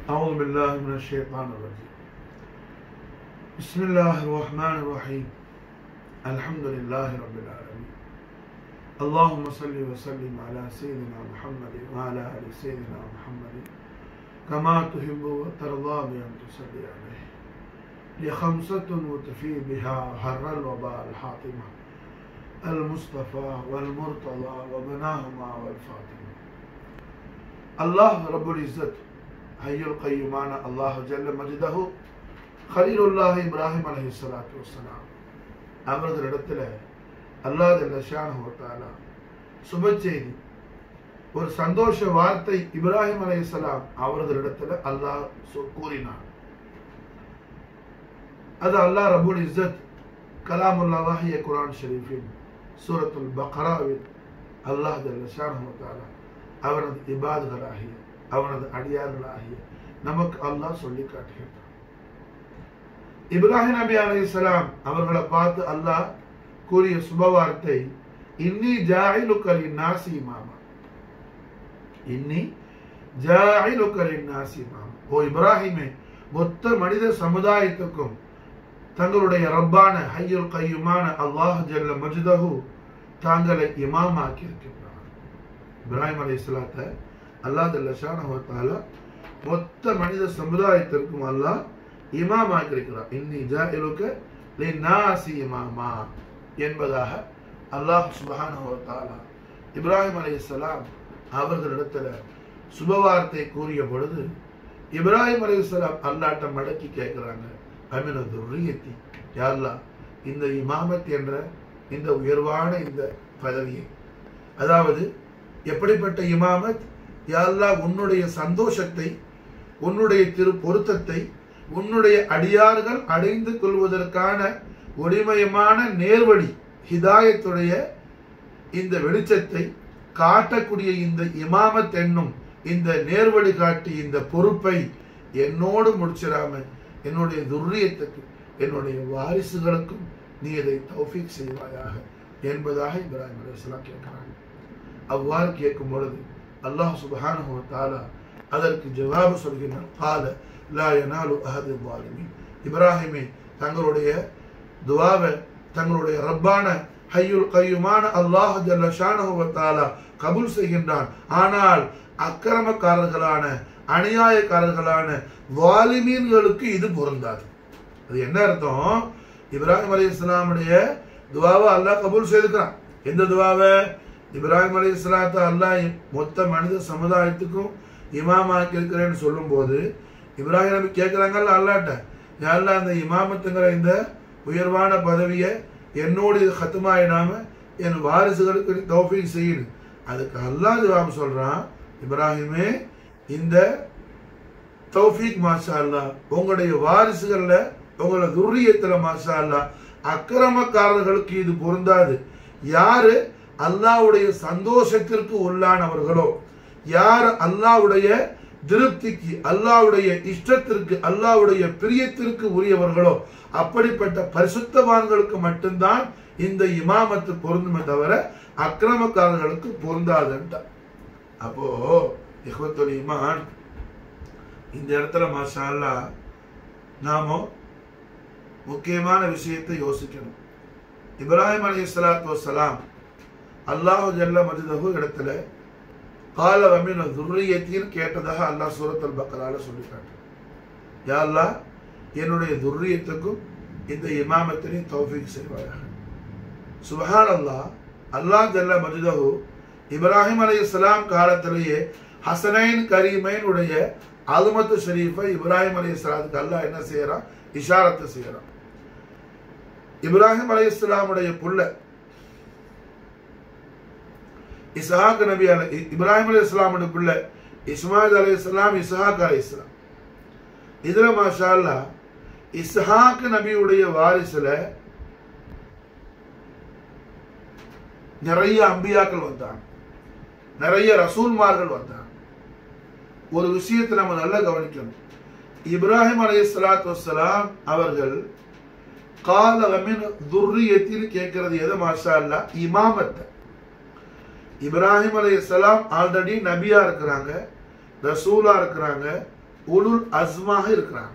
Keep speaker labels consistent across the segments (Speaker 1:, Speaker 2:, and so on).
Speaker 1: أعوذ بالله من الشيطان الرجيم بسم الله الرحمن الرحيم الحمد لله رب العالمين اللهم صل وسلم على سيدنا محمد وعلى آل سيدنا محمد كما تحب وترضى بأن تصلي عليه لخمسة وتفي بها حر الوباء الحاطمة المصطفى والمرتضى وبناهما والفاطمة الله رب العزة حي القيومان الله جل مجده خليலுல்லாஹ் இப்ராஹிம் அலஹி சலாத்து வசலாம் அவர்களிடத்துல அல்லாஹ் ஜல்லஷானு தாலா சுப செய்தி ஒரு சந்தோஷ வார்த்தை இப்ராஹிம் அலைஹிஸ்ஸலாம் அவர்களிடத்துல அல்லாஹ் சொ- கூறினான் அது அல்லாஹ் ரபுல் இஸ்ஸத் கலாமுல்லாஹிய குரான் ஷரீஃபின் சூரத்துல் பக்ராவில் அல்லாஹ் ஜல்லஷானு தாலா அவனது இபாதுகளாகிய அவனது அடியார்களாகிய நமக்கு அல்லாஹ் சொல்லி காட்டுகின்றான் இப்ராஹிம் நபி அலைஹிஸ்ஸலாம் அவர்களை பார்த்து அல்லாஹ் கூறிய சுபவார்த்தை இன்னி ஜாயிலுக்கல் நாசி இமாமா இன்னி ஜாயிலுக்கல் நாசி இமாமா ஓ இப்ராஹிமே மொத்த மனித சமுதாயத்துக்கும் தங்களுடைய ரப்பான ஹையுல் கையுமான அல்லாஹ் ஜல்ல மஜ்தஹு தாங்களை இமாமாக்கி இருக்கின்றார் இப்ராஹிம் அலைஹிஸ்ஸலாத்தை அல்லாஹ் ஜல்ல ஷானஹு தஆலா மொத்த மனித சமுதாயத்திற்கும் அல்லாஹ் இமாமாக்கி இருக்கிறார் இன்னி ஜாயிலுக்க லின்னாசி இமாமா என்பதாக அல்லாஹ் சுப்ஹானஹு வ தஆலா இப்ராஹிம் அலைஹிஸ்ஸலாம் அவர்களிடத்துல சுபவார்த்தை கூறிய பொழுது இப்ராஹிம் அலைஹிஸ்ஸலாம் அல்லாட்ட மடக்கி கேட்கிறாங்க அமின துர்ரியத்தி யா அல்லாஹ் இந்த இமாமத் என்ற இந்த உயர்வான இந்த பதவியை அதாவது எப்படிப்பட்ட இமாமத் யா அல்லாஹ் உன்னுடைய சந்தோஷத்தை உன்னுடைய திரு பொருத்தத்தை உன்னுடைய அடியார்கள் அடைந்து கொள்வதற்கான ஒளிமயமான நேர்வழி ஹிதாயத்துடைய இந்த வெளிச்சத்தை காட்டக்கூடிய இந்த இமாமத் என்னும் இந்த நேர்வழி காட்டி இந்த பொறுப்பை என்னோடு முடிச்சிடாம என்னுடைய துர்ரியத்துக்கு என்னுடைய வாரிசுகளுக்கும் நீ இதை தௌஃபீக் செய்வாயாக என்பதாக இப்ராஹிம் அலைஹிஸ்ஸலாம் கேட்கிறாங்க அவ்வாறு கேட்கும் பொழுது அல்லாஹ் சுப்ஹானஹு வ தஆலா அதற்கு ஜவாபு சொல்கிறார் கால லா யனாலு அஹது வாலிமின் இப்ராஹிமே தங்களுடைய துவாவை தங்களுடைய ரப்பான ஹய்யுல் கையுமான அல்லாஹ் ஜல்ல ஷானஹு வ தஆலா கபூல் செய்கின்றான் ஆனால் அக்கிரமக்காரர்களான அநியாயக்காரர்களான வாலிமீன்களுக்கு இது பொருந்தாது அது என்ன அர்த்தம் இப்ராஹிம் அலி இஸ்லாமுடைய துவாவை அல்லாஹ் கபூல் செய்திருக்கிறான் எந்த துவாவை இப்ராஹிம் அலி இஸ்லாத்தை அல்லாஹ் மொத்த மனித சமுதாயத்துக்கும் இமாமாக்கி இருக்கிறேன்னு சொல்லும்போது இப்ராஹிம் நபி கேட்குறாங்கல்ல அல்லாட்ட யாரெல்லாம் அந்த இமாமத்துங்கிற இந்த உயர்வான பதவியை என்னோடு இது ஹத்துமாயிடாம என் வாரிசுகளுக்கு நீ தௌஃபீக் செய்யுது அதுக்கு அல்லாஹ் ஜவாப் சொல்றான் இப்ராஹிமே இந்த தௌஃபீக் மாஷா அல்லாஹ் உங்களுடைய வாரிசுகள்ல உங்களோட துர்ரியத்துல மாஷா அல்லாஹ் அக்கிரமக்காரர்களுக்கு இது பொருந்தாது யாரு அல்லாஹ்வுடைய சந்தோஷத்திற்கு உள்ளானவர்களோ யார் அல்லாஹ்வுடைய திருப்திக்கு அல்லாஹ்வுடைய இஷ்டத்திற்கு அல்லாஹ்வுடைய பிரியத்திற்கு உரியவர்களோ அப்படிப்பட்ட பரிசுத்தவான்களுக்கு மட்டும்தான் இந்த இமாமத்து பொருந்துமே தவிர அக்கிரமக்காரர்களுக்கு பொருந்தாதுன்ட்டார் அப்போ இஹ்வத்துல் ஈமான் இந்த இடத்துல மாஷா அல்லாஹ் நாம முக்கியமான விஷயத்தை யோசிக்கணும் இப்ராஹிம் அலி இஸ்லாத்து வசலாம் அல்லாஹு ஜல்ல மஜிதஹு இடத்துல கால வமின துர்ரியத்தின்னு கேட்டதாக அல்லாஹ் சூரத்துல் பக்கரால சொல்லிட்டாங்க யா அல்லாஹ் என்னுடைய துர்ரியத்துக்கும் இந்த இமாமத்தினை தௌஃபீக் செய்வாயாக சுபஹான் அல்லாஹ் அல்லாஹ் ஜல்ல மஜிதஹு இப்ராஹிம் அலி இஸ்லாம் காலத்திலேயே ஹசனைன் கரீமைன் உடைய அலுமத்து ஷரீஃபை இப்ராஹிம் அலி இஸ்லாத்துக்கு அல்லாஹ் என்ன செய்யறான் இஷாரத்து செய்யறான் இப்ராஹிம் அலி இஸ்லாமுடைய புள்ள இஸ்ஹாக் நபி அலை இப்ராஹிம் அலி இஸ்லாமுடைய புள்ள இஸ்மாயில் அலி இஸ்லாம் இஸ்ஹாக் அலி இஸ்லாம் இதுல மாஷா அல்லாஹ் இஸ்ஹாக் நபியுடைய வாரிசுல நிறைய அம்பியாக்கள் வந்தாங்க நிறைய ரசூல்மார்கள் வந்தாங்க ஒரு விஷயத்தை நம்ம நல்லா கவனிக்கணும் இப்ராஹிம் அலி சலாத்து வசலாம் அவர்கள் கால அமின் துர்ரியத்தில் கேட்கறது எது மாஷா அல்லா இமாமத்தை இப்ராஹிம் அலைஹிஸ்ஸலாம் ஆல்ரெடி நபியா இருக்கிறாங்க ரசூலா இருக்கிறாங்க உலுல் அஸ்மாக இருக்கிறாங்க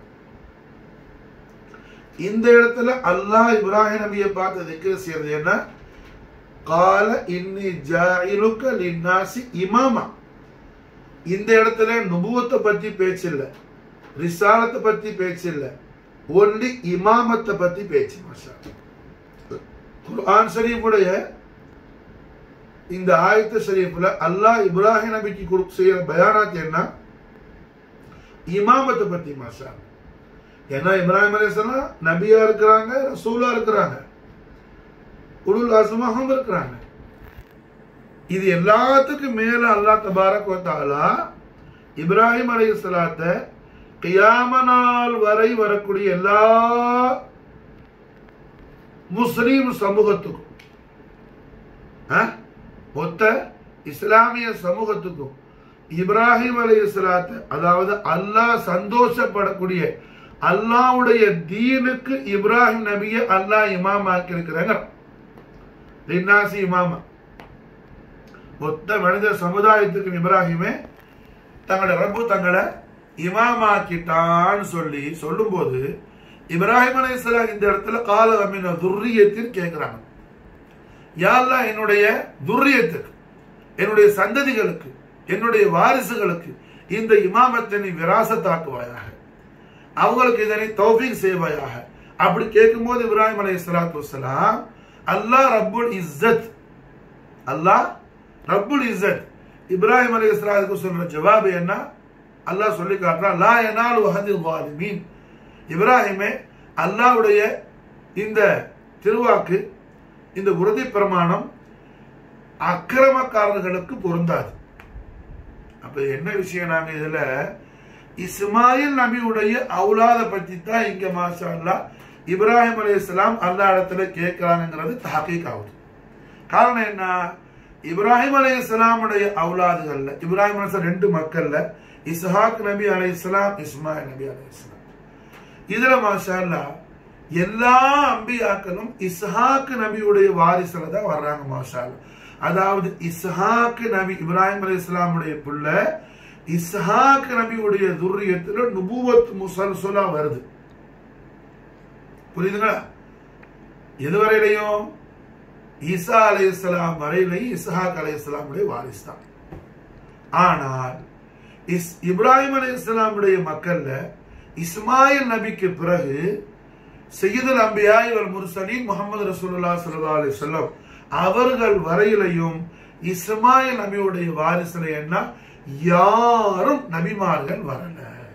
Speaker 1: இந்த இடத்துல அல்லாஹ் இப்ராஹிம் நபியை பார்த்து திக்ர செய்யறது என்ன கால இன்னி ஜாயிலுக்க லின்னாசி இமாமா இந்த இடத்துல நுபுவத்தை பத்தி பேச்சு இல்ல ரிசாலத்தை பத்தி பேச்சு இல்ல ஒன்லி இமாமத்தை பத்தி பேச்சு மாஷா குர்ஆன் ஷரீஃபுடைய இந்த ஆயத்த ஷரீஃப்ல அல்லாஹ் இப்ராஹிம் நபிக்கு குரு- செய்யற பயானாத் என்ன இமாமத்தை பத்தி மாஷா ஏன்னா இப்ராஹிம் அலைஹிஸ்ஸலாம் நபியா இருக்கிறாங்க ரசூலா இருக்கிறாங்க உலுல் அஸ்மாவும் இருக்கிறாங்க இது எல்லாத்துக்கும் மேல அல்லாஹ் தபாரக் வ தஆலா இப்ராஹிம் அலைஹிஸ்ஸலாத்தை கியாம நாள் வரை வரக்கூடிய எல்லா முஸ்லீம் சமூகத்துக்கும் ஆ? மொத்த இஸ்லாமிய சமூகத்துக்கும் இப்ராஹிம் அலைஹிஸ்ஸலாத்தை அதாவது அல்லாஹ் சந்தோஷப்படக்கூடிய அல்லாஹ்வுடைய தீனுக்கு இப்ராஹிம் நபியை அல்லாஹ் இமாம் ஆக்கியிருக்கிறாங்க லின்னாசி இமாமா மொத்த மனித சமுதாயத்துக்கு இப்ராஹிமே தங்களோட ரப்பு தங்களை இமாமாக்கிட்டான்னு சொல்லி சொல்லும்போது இப்ராஹிம் அலைஹிஸ்ஸலாம் இந்த இடத்துல கால அமின துர்ரியத்தில் கேட்கிறாங்க யாரெல்லாம் என்னுடைய துர்ரியத்துக்கு என்னுடைய சந்ததிகளுக்கு என்னுடைய வாரிசுகளுக்கு இந்த இமாமத்தை நீ விராசத்தாக்குவாயாக அவங்களுக்கு இதனை தௌஃபீக் செய்வாயாக அப்படி கேட்கும்போது இப்ராஹிம் அலைஹி ஸலாத்து வஸலாம் அல்லாஹ் ரப்புல் இஸ்ஸத் அல்லாஹ் ரப்புல் இஸ்ஸத் இப்ராஹிம் அலைஹி ஸலாத்துக்கு சொல்ற ஜவாப் என்ன அல்லாஹ் சொல்லி காட்டுறான் லா யனாலு வஹதில் ஸாலிமீன் இப்ராஹிமே அல்லாஹ்வுடைய இந்த திருவாக்கு இந்த உறுதி பிரமாணம் அக்கிரமக்காரர்களுக்கு பொருந்தாது அப்ப என்ன விஷயம் நாங்க இதுல இஸ்மாயில் நபியுடைய அவுலாத பத்தி தான் இங்க மாஷா அல்லாஹ் இப்ராஹிம் அலைஹிஸ்ஸலாம் அல்லாஹ் இடத்துல கேட்கிறாங்கிறது தஹகீக் ஆகுது காரணம் என்ன இப்ராஹிம் அலைஹிஸ்ஸலாமுடைய அவுலாதுகள்ல இப்ராஹிம் அலைஹிஸ்ஸலாம் ரெண்டு மக்கள்ல இஸ்ஹாக் நபி அலைஹிஸ்ஸலாம் இஸ்மாயில் நபி அலைஹிஸ்ஸலாம் இதுல மாஷா அல்லாஹ் எல்லா அம்பியாக்களும் இஸ்ஹாக் நபியுடைய வாரிசுல தான் வர்றாங்க மாஷா அல்லாஹ். அதாவது இஸ்ஹாக் நபி இப்ராஹிம் அலி இஸ்லாமுடைய புள்ள இஸ்ஹாக் நபியுடைய துர்ரியத்துல நுபுவத் முசல்சுலா வருது புரியுதுங்களா எதுவரையிலையும் ஈசா அலை இஸ்லாம் வரையிலையும் இஸ்ஹாக் அலை இஸ்லாமுடைய வாரிசு தான் ஆனால் இஸ் இப்ராஹிம் அலி இஸ்லாமுடைய மக்கள்ல இஸ்மாயில் நபிக்கு பிறகு சையதுல் அம்பியாய் வல் முர்சலீன் முகமது ரசூலுல்லாஹ் ஸல்லல்லாஹு அலைஹி வஸல்லம் அவர்கள் வரையிலையும் இஸ்மாயில் நபியுடைய வாரிசுல என்ன யாரும் நபிமார்கள் வரல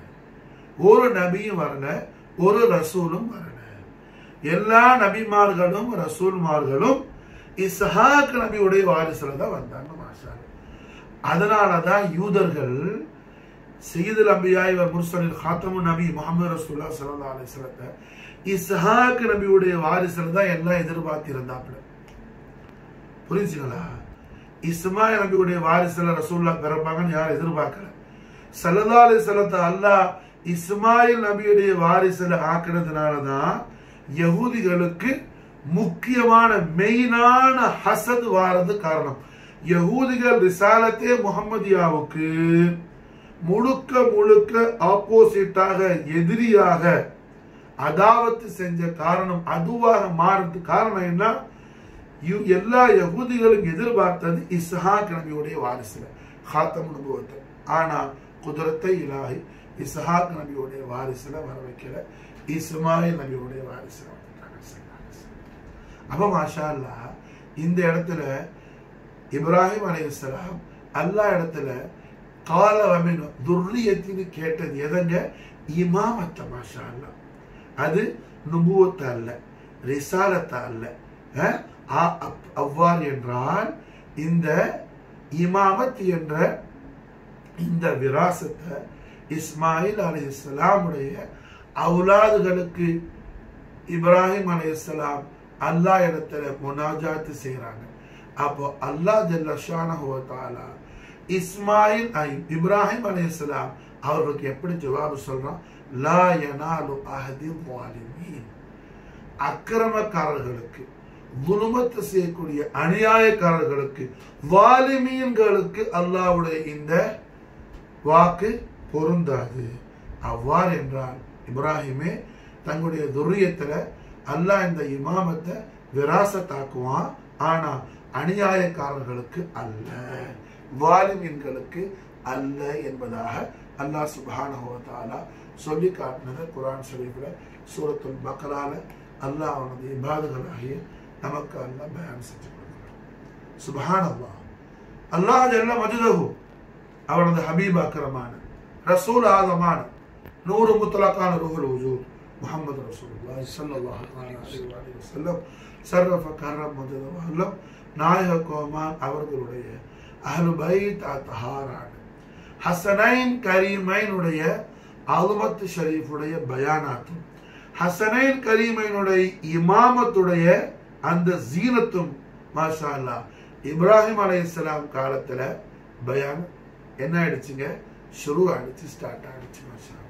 Speaker 1: ஒரு நபியும் வரல ஒரு ரசூலும் வரல எல்லா நபிமார்களும் ரசூல்மார்களும் இஸ்ஹாக் நபியுடைய வாரிசுல தான் வந்தாங்க மாஷா அல்லாஹ். அதனாலதான் யூதர்கள் சையதுல் அம்பியாய் வல் முர்சலில் ஹாத்தமு நபி முகமது ரசூல்லா ஸல்லல்லாஹு அலைஹி வஸல்லத்தை இஸ்ஹாக் நபியுடைய வாரிசுல தான் எல்லாம் எதிர்பார்த்து இருந்தாப்புல புரிஞ்சுங்களா இஸ்மாயில் நபியுடைய வாரிசுல ரசூல்லா பிறப்பாங்கன்னு யாரும் எதிர்பார்க்கல சல்லல்லா அலைஹி வஸல்லத்தை அல்லாஹ் இஸ்மாயில் நபியுடைய வாரிசுல ஆக்குனதுனால தான் யகூதிகளுக்கு முக்கியமான மெயினான ஹசத் வாரது காரணம் யகூதிகள் ரிசாலத்தே முகமதியாவுக்கு முழுக்க முழுக்க ஆப்போசிட்டாக எதிரியாக அதாவத்து செஞ்ச காரணம் அதுவாக மாறதுக்கு காரணம் என்ன யு- எல்லா யகூதிகளும் எதிர்பார்த்தது இஸ்ஹாக் நபியுடைய வாரிசுல ஹாத்தம் நபுவத்தை ஆனா குதிரத்தை இலாஹி இஸ்ஹாக் நபியுடைய வாரிசுல வர வைக்கல இஸ்மாயில் நபியுடைய வாரிசுல வந்துட்டாங்க ஸல்லல்லாஹு அலைஹி வஸல்லம். அப்ப மாஷா அல்லாஹ் இந்த இடத்துல இப்ராஹிம் அலைஹிஸ்ஸலாம் அல்லாஹ் இடத்துல கால வமின் துர்ரியத்தின்னு கேட்டது எதங்க இமாமத்த மாஷா அல்லாஹ் அது நுபுவத்த அல்ல ரிசாலத்த அல்ல அஹ், ஆ- அப்- அவ்வாறு என்றால் இந்த இமாமத் என்ற இந்த விராசத்தை இஸ்மாயில் அலைஹிஸ்ஸலாமுடைய அவுலாதுகளுக்கு இப்ராஹிம் அலைஹிஸ்ஸலாம் அல்லாஹ் இடத்துல முனாஜாத்து செய்றாங்க அப்போ அல்லாஹ் ஜல்ல ஷானஹு வ தஆலா இஸ்மாயில் ஐ- இப்ராஹிம் அலைஹிஸ்ஸலாம் அவர்களுக்கு எப்படி ஜவாபு சொல்றான் லா யனாலு அஹதி வாலிமீன் அக்கிரமக்காரர்களுக்கு குலுமத்து செய்யக்கூடிய அநியாயக்காரர்களுக்கு வாலிமீன்களுக்கு அல்லாஹ்வுடைய இந்த வாக்கு பொருந்தாது அவ்வாறு என்றால் இப்ராஹிமே தங்களுடைய துரியத்துல அல்லாஹ் இந்த இமாமத்தை விராசத்தாக்குவான் ஆனா அநியாயக்காரர்களுக்கு அல்ல வாலிமீன்களுக்கு அல்ல என்பதாக அல்லாஹ் சுப்ஹானஹு வ தஆலா சொல்லி காட்டினதை குர்ஆன் ஷரீஃப்ல சூரத்துல் பக்ரால அல்லாஹ் அவனது இபாதுகளாகிய நமக்கு அல்லாஹ் பயான் செஞ்சு கொடுக்கிறான் சுப்ஹானல்லாஹ் அல்லாஹ் ஜல்ல மஜ்தஹு அவனது ஹபீப் அக்ரமான ரசூல் ஆதமான நூறு முத்தலக்கான ரூஹுல் வஜூத் முஹம்மது ரசூலுல்லாஹி ஸல்லல்லாஹு அலைஹி வஸல்லம் சர்ரஃப கர்ரம் மஜது வல்லம் நாயக கோமான் அவர்களுடைய அஹ்லு பைத் அத்ஹாரான ஹசனைன் கரீமைனுடைய அலுமத் ஷரீஃபுடைய பயானாத்தும் ஹசனைன் கரீமைனுடைய இமாமத்துடைய அந்த ஜீனத்தும் மாஷா அல்லாஹ் இப்ராஹிம் அலைஹிஸ்ஸலாம் காலத்துல பயான் என்ன ஆயிடுச்சுங்க ஷுரு ஆயிடுச்சு ஸ்டார்ட் ஆயிடுச்சு மாஷா அல்லாஹ்.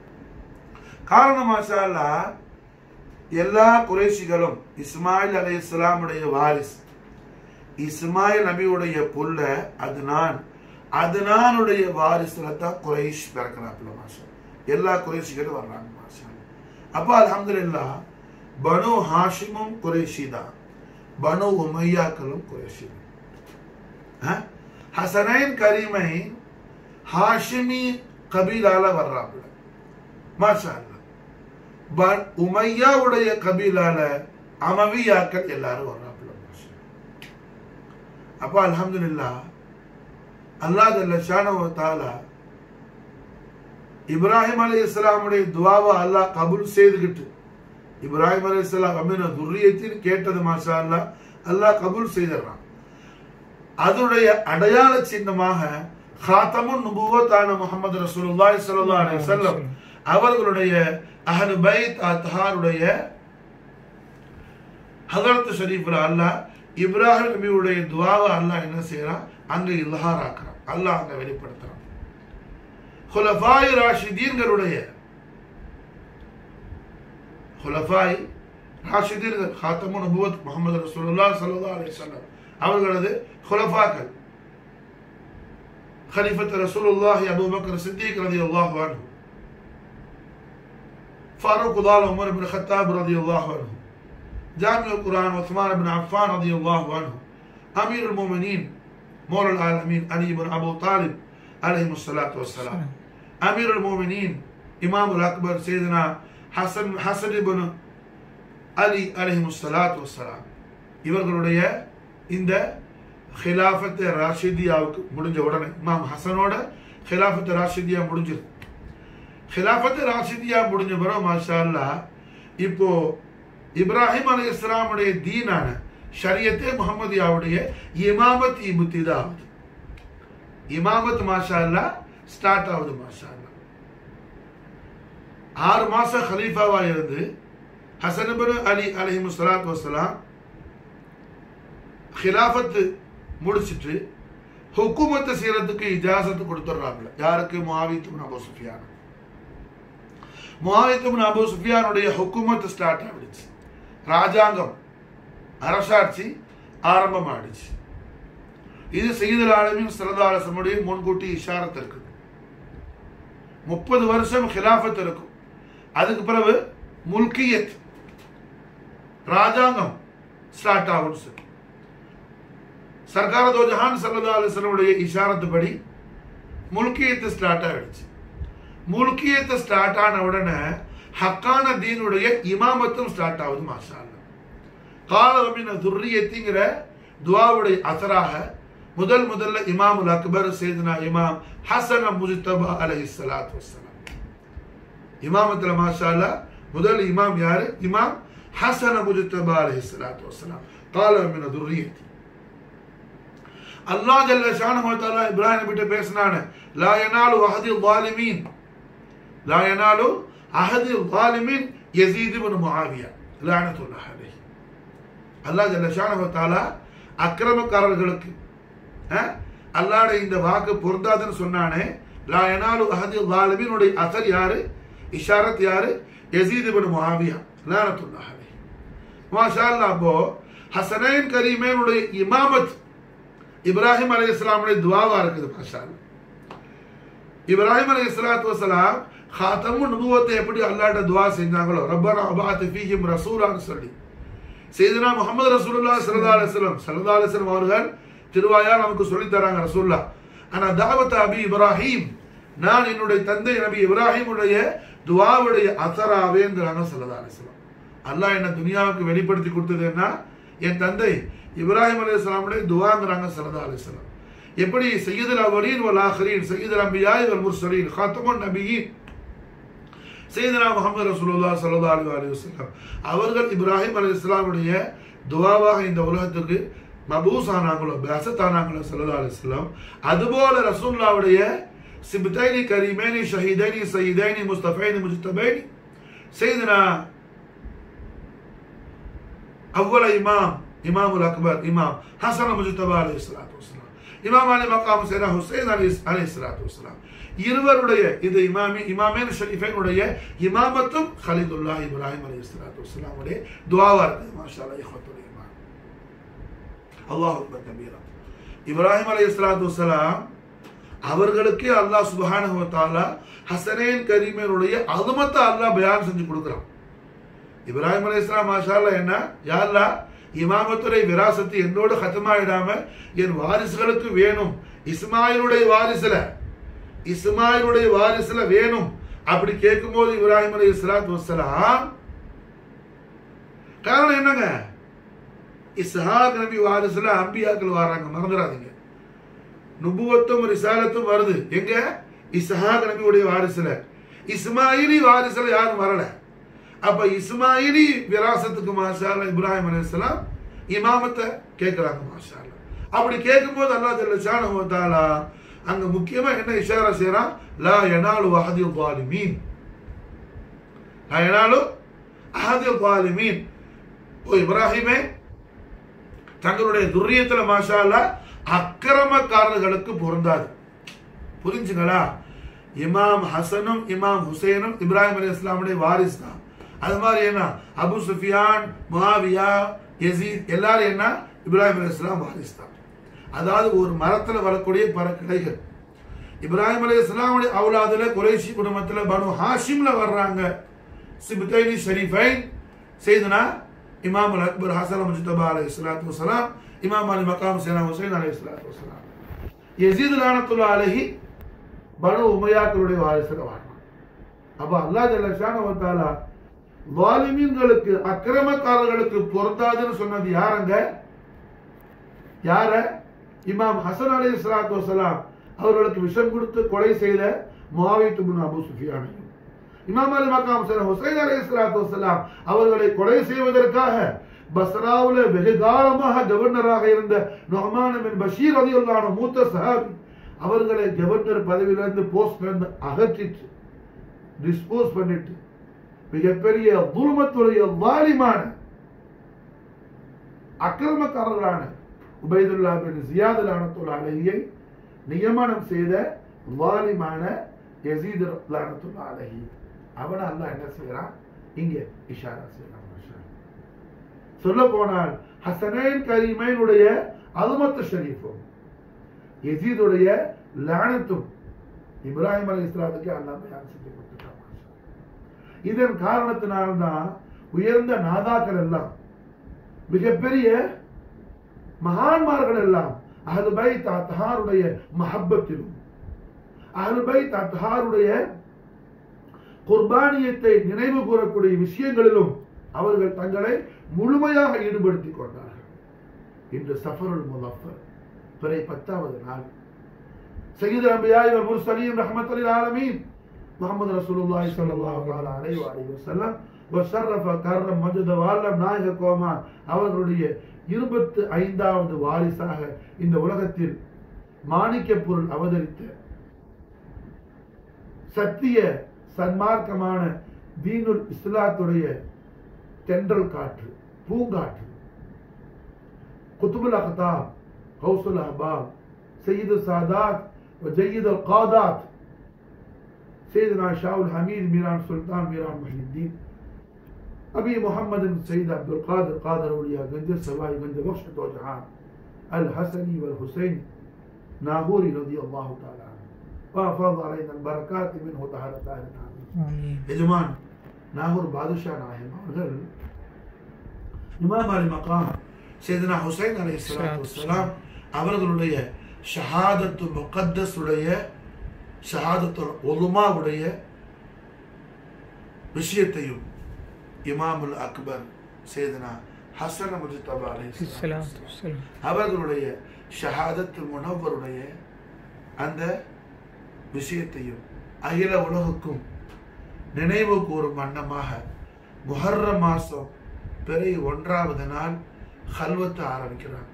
Speaker 1: காரணம் மாஷா அல்லாஹ் எல்லா குறைஷிகளும் இஸ்மாயில் அலை இஸ்லாமுடைய வாரிஸ் இஸ்மாயில் நபியுடைய புல்ல அதுனான் அதுனானுடைய வாரிசுல தான் குறைஷ் பிறக்கிறாப்புல மாஷா எல்லா குறைஷிகளும் வர்றாங்க மாஷா அப்போ அல்ஹம்துலில்லாஹ் பனு ஹாஷிமும் குறைஷி தான் பனு உமையாக்களும் குறைஷி தான் அஹ்? ஹசனைன் கரீமை ஹாஷிமி கபீலால வர்றாப்புல மாஷா அல்லாஹ் பன் உமையாவுடைய கபீலால அமவியாக்கள் எல்லாரும் வர்றாப்புல மாஷா அப்ப அல்ஹம்துலில்லாஹ் அல்லாஹ் ஜல்ல ஷானஹு வ தஆலா இப்ராஹிம் அலை இஸ்லாமுடைய துவாவை அல்லாஹ் கபூல் செய்துகிட்டு இப்ராஹிம் அலை இஸ்லாம் அமீன துர்ரியத்தின் கேட்டது மாஷா அல்லாஹ் அல்லாஹ் கபூல் செய்திடறான் அதனுடைய அடையாள சின்னமாக ஹாத்தமுன் நுபுவத்தான முகமது ரசூலுல்லாஹி ஸல்லல்லாஹு அலைஹி வஸல்லம் அவர்களுடைய அஹ்லு பைத் அத்ஹாருடைய ஹதரத் ஷரீஃப்ல அல்லாஹ் இப்ராஹிம் நபியுடைய துவாவை அல்லாஹ் என்ன செய்யறான் அங்க இல்ஹார் ஆக்குறான் அல்லாஹ் அங்க வெளிப்படுத்துறான் ஹுலஃபாய் ராஷிதீன்களுடைய ஹுலஃபாய் ராஷிதீன்கள் ஹாத்தமு நபுவத் முகமது ரசூலுல்லாஹ் ஸல்லல்லாஹு அலைஹி வஸல்லம் அவர்களது ஹுலஃபாக்கள் خليفة رسول الله أبو بكر الصديق رضي الله عنه فاروق ضال عمر بن الخطاب رضي الله عنه جامع القرآن عثمان بن عفان رضي الله عنه أمير المؤمنين مولى العالمين علي بن أبو طالب عليه الصلاة والسلام أمير المؤمنين إمام الأكبر سيدنا حسن حسن بن علي عليه الصلاة والسلام இவர்களுடைய இந்த ஹிலாஃபத் ராஷிதியாவுக்கு முடிஞ்ச உடனே இமாம் ஹசனோட ஹிலாஃபத் ராஷிதியா முடிஞ்சது ஹிலாஃபத் ராஷிதியா முடிஞ்ச பிறகு மாஷா அல்லாஹ் இப்போ இப்ராஹிம் அலி இஸ்லாமுடைய தீனான ஷரியத்தே முகமதியாவுடைய இமாமத் இபுத்திதா ஆகுது இமாமத் மாஷா அல்லாஹ் ஸ்டார்ட் ஆகுது மாஷா அல்லாஹ் ஆறு மாசம் ஹலீஃபாவா இருந்து ஹசன் பின் அலி அலிஹிம் சலாத் வசலாம் ஹிலாஃபத்து முடிச்சிட்டு ஹுக்குமத்தை செய்யறதுக்கு இஜாசத்து கொடுத்துட்றாங்க யாருக்கு முஆவித்து அபு சுஃபியான் முஆவித்து அபு சுஃபியானுடைய ஹுக்குமத்து ஸ்டார்ட் ஆகிடுச்சு ராஜாங்கம் அரசாட்சி ஆரம்பம் ஆயிடுச்சு இது செய்தல் ஆலமின் சிறந்தாலசனுடைய முன்கூட்டி இஷாரத் இருக்குது முப்பது வருஷம் ஹிலாஃபத் இருக்கும் அதுக்கு பிறகு முல்கியத் ராஜாங்கம் ஸ்டார்ட் ஆகும் சொல்லி சர்க்கார தோ ஜஹான் சல்லா அலிஸ்லமுடைய இஷாரத்து படி முல்கியத்து ஸ்டார்ட் ஆயிடுச்சு முல்கியத்து ஸ்டார்ட் ஆன உடனே ஹக்கான தீனுடைய இமாமத்தும் ஸ்டார்ட் ஆகுது மாஷா அல்லாஹ். கால ரபின துர்ரியத்திங்கிற துவாவுடைய அசராக முதல் முதல்ல இமாமுல் அக்பர் சேதுனா இமாம் ஹசன் முஜ்தபா அலைஹி ஸலாத்து வஸ்ஸலாம் இமாமத்துல மாஷா அல்லாஹ் முதல் இமாம் யாரு இமாம் ஹசன் முஜ்தபா அலைஹி ஸலாத்து வஸ்ஸலாம் கால ரபின துர்ரியத்தி அல்லாஹ் ஜல்ல ஷானஹு வ தஆலா இப்ராஹிம் நபிட்ட பேசினானே லா யனாலு அஹதி ظالمين லா யனாலு அஹதி ظالمين யஸீத் இப்னு முஆவியா லஅனத்துல்லாஹி அலைஹி அல்லாஹ் ஜல்ல ஷானஹு வ தஆலா அக்கிரமக்காரர்களுக்கு அஹ், அல்லாஹ்வுடைய இந்த வாக்கு பொருந்தாதுன்னு சொன்னானே லா யனாலு அஹதி ظالمين உடைய அசல் யாரு இஷாரத் யாரு யஸீத் இப்னு முஆவியா லஅனத்துல்லாஹி அலைஹி மாஷா அல்லாஹ் அப்போ ஹசனைன் கரீமேனுடைய இமாமத் இப்ராஹிம் அலி இஸ்லாமுடைய துவாவா இருக்குது மாஷா அல்லாஹ். இப்ராஹிம் அலி இஸ்லாத்து வசலாம் ஹாத்தமும் நுபுவத்தை எப்படி அல்லாட்ட துவா செஞ்சாங்களோ ரப்பனா அபாத் ஃபீஹிம் ரசூலான்னு சொல்லி செய்தனா முகமது ரசூலுல்லா சல்லா அலிஸ்லம் சல்லா அலிஸ்லம் அவர்கள் திருவாயா நமக்கு சொல்லி தராங்க ரசூல்லா ஆனா தாவத் அபி இப்ராஹிம் நான் என்னுடைய தந்தை நபி இப்ராஹிமுடைய துவாவுடைய அசராவேங்கிறாங்க சல்லா அலிஸ்லாம் அல்லாஹ் என்ன துனியாவுக்கு வெளிப்படுத்தி கொடுத்தது என்ன என் தந்தை இப்ராஹிம் அலி இஸ்லாமுடைய துவாங்கிறாங்க சல்லா அலிஸ்லாம் எப்படி சையதுல் அவலீன் வல் ஆஹரீன் சையதுல் அம்பியாய் வல் முர்சலீன் காத்தமுன் நபியின் செய்தனா முகமது ரசூலுல்லா சல்லா அலி அலி வசல்லம் அவர்கள் இப்ராஹிம் அலி இஸ்லாமுடைய துவாவாக இந்த உலகத்துக்கு மபூஸ் ஆனாங்களோ பேசத் ஆனாங்களோ சல்லா அலி இஸ்லாம் அதுபோல ரசூல்லாவுடைய சிப்தைனி கரீமேனி ஷஹீதைனி சயீதைனி முஸ்தபைனி முஜ்தபைனி செய்தனா أول إمام إمام الأكبر إمام حسن مجتبى عليه الصلاة والسلام இமாம் அலி மக்காம் சேனா ஹுசைன் அலி அலி இஸ்லாத்து வஸ்லாம் இருவருடைய இது இமாமி இமாமேன் ஷரீஃபைனுடைய இமாமத்தும் ஹலிதுல்லா இப்ராஹிம் அலி இஸ்லாத்து வஸ்லாமுடைய துவாவா இருக்குது மாஷா அல்லா இஹ்வத்துல் இமாம் அல்லாஹ் அக்பர் கபீரா இப்ராஹிம் அலி இஸ்லாத்து வஸ்லாம் அவர்களுக்கே அல்லாஹ் சுபஹானஹு வ தஆலா ஹசனேன் கரீமேனுடைய அலுமத்தை அல்லாஹ் பயான் செஞ்சு கொடுக்குறான் இப்ராஹிம் அலி இஸ்லாம் மாஷா அல்லா என்ன யா அல்லாஹ் இமாமத்துறை விராசத்து என்னோடு ஹத்தமாயிடாம என் வாரிசுகளுக்கு வேணும் இஸ்மாயிலுடைய வாரிசுல இஸ்மாயிலுடைய வாரிசுல வேணும் அப்படி கேட்கும்போது இப்ராஹிம் அலி இஸ்லாத் வசலாம் காரணம் என்னங்க இஸ்ஹாக் நபி வாரிசுல அம்பியாக்கள் வராங்க மறந்துடாதீங்க நுபுவத்தும் ரிசாலத்தும் வருது எங்க இஸ்ஹாக் நபியுடைய வாரிசுல இஸ்மாயிலி வாரிசுல யாரும் வரல அப்ப இஸ்மாயிலி விராசத்துக்கு மாஷால இப்ராஹிம் அலைஹிஸ்ஸலாம் இமாமத்தை கேட்கிறாங்க மாஷால அப்படி கேட்கும்போது அல்லாஹ் ஜல்ல ஷானஹு வ தஆலா அங்க முக்கியமா என்ன இஷாரா செய்றான் லா யனாலு அஹதி ظالمين லா யனாலு அஹதி ظالمين ஓ இப்ராஹிமே தங்களுடைய துர்ரியத்துல மாஷா அல்லாஹ் அக்கிரமக்காரர்களுக்கு பொருந்தாது புரிஞ்சுங்களா இமாம் ஹசனும் இமாம் ஹுசைனும் இப்ராஹிம் அலி இஸ்லாமுடைய வாரிஸ் தான் அது மாதிரி என்ன அபு சுஃபியான் முஹாவியா யசீத் எல்லாரும் என்ன இப்ராஹிம் அலி இஸ்லாம் வாரிஸ் தான் அதாவது ஒரு மரத்துல வரக்கூடிய பல கிளைகள் இப்ராஹிம் அலி இஸ்லாமுடைய அவுலாதுல குறைஷி குடும்பத்துல பனு ஹாஷிம்ல வர்றாங்க சிப்தைனி ஷரீஃபைன் செய்தனா இமாம் அல் அக்பர் ஹசன் முஜ்தபா அலை இஸ்லாத்து வசலாம் இமாம் அலி மகாம் சேனா ஹுசைன் அலை இஸ்லாத்து வசலாம் யசீத் லானத்துல்லா அலஹி பனு உமையாக்களுடைய வாரிசுல வாழ்றான் அப்ப அல்லாஹ் ஜல்லஷான வத்தாலா வாலிமீன்களுக்கு அக்கிரமக்காரர்களுக்கு பொருந்தாதுன்னு சொன்னது யாருங்க யார இமாம் ஹசன் அலி இஸ்லாத்து வசலாம் அவர்களுக்கு விஷம் கொடுத்து கொலை செய்த முவாவித் பின் அபு சுஃபியானையும் இமாம் அலி மக்காம் சர ஹுசைன் அலி இஸ்லாத்து வசலாம் அவர்களை கொலை செய்வதற்காக பஸ்ராவுல வெகு காலமாக கவர்னராக இருந்த நொஹமான் பின் பஷீர் ரலியல்லாஹு மூத்த சஹாபி அவர்களை கவர்னர் பதவியிலிருந்து போஸ்ட்ல இருந்து அகற்றிட்டு டிஸ்போஸ் பண்ணிட்டு மிகப்பெரிய துருமத்துடைய வாலிமான அக்கிரமக்காரர்களான உபைதுல்லா பின் ஜியாத் லானத்துல் அலஹியை நியமனம் செய்த வாலிமான யசீத் லானத்துல் அலஹி அவனை அல்லாஹ் என்ன செய்யறான் இங்க இஷாரா செய்யறான் சொல்ல போனால் ஹசனைன் கரீமைனுடைய அல்மத்து ஷரீஃபும் யசீதுடைய லானத்தும் இப்ராஹிம் அலி இஸ்லாத்துக்கு அல்லாஹ் பயான் செஞ்சு கொடுத்துட்டான் இதன் காரணத்தினால்தான் உயர்ந்த நாதாக்கள் எல்லாம் மிகப்பெரிய மகான்மார்கள் எல்லாம் அஹலுபை தாத்தாருடைய மஹப்பத்திலும் அஹலுபை தாத்தாருடைய குர்பானியத்தை நினைவு கூறக்கூடிய விஷயங்களிலும் அவர்கள் தங்களை முழுமையாக ஈடுபடுத்திக் கொண்டார்கள் இன்று சஃபருல் முலஃபர் பிறை பத்தாவது நாள் சையீத் அம்பியாய் வல் முர்சலீன் ரஹ்மத்துல் ஆலமீன் முகமது ரசூலுல்லாஹி ஸல்லல்லாஹு அலைஹி வஸல்லம் வஷர்ரஃப கர்ரம் மஜத வால்லம் நாயக கோமான் அவர்களுடைய இருபத்து ஐந்தாவது வாரிசாக இந்த உலகத்தில் மாணிக்க பொருள் அவதரித்த சத்திய சன்மார்க்கமான தீனுல் இஸ்லாத்துடைய தென்றல் காற்று பூங்காற்று குத்துபுல் அக்தாப் கௌசுல் அஹபாப் சையீது சாதாத் وجيد القادات سيدنا شاو الحميد ميران سلطان ميران محي الدين أبي محمد سيد عبد القادر قادر أولياء گنج سواي گنج بخش تو جهان الحسني والحسين ناهوري رضي الله تعالى عنه وافاض علينا البركات منه طهر طاهر
Speaker 2: ஆமீன்
Speaker 1: எஜமான் நாகூர் பாதுஷா நாயகம் அவர்கள் இமாம் அலி மகாம் சேதனா ஹுசைன் அலி வஸ்ஸலாம் அவர்களுடைய ஷஹாதத்து முகத்தஸ் உடைய ஷஹாதத்து ஒலுமாவுடைய விஷயத்தையும் இமாமுல் அக்பர் சேதனா ஹசன் முஜித்தபா அலி
Speaker 2: ஸலாத்து வஸ்ஸலாம்
Speaker 1: அவர்களுடைய ஷஹாதத்து முனவருடைய அந்த விஷயத்தையும் அகில உலகுக்கும் நினைவு கூறும் வண்ணமாக முஹர்ர மாசம் பிறை ஒன்றாவது நாள் ஹல்வத்து ஆரம்பிக்கிறாங்க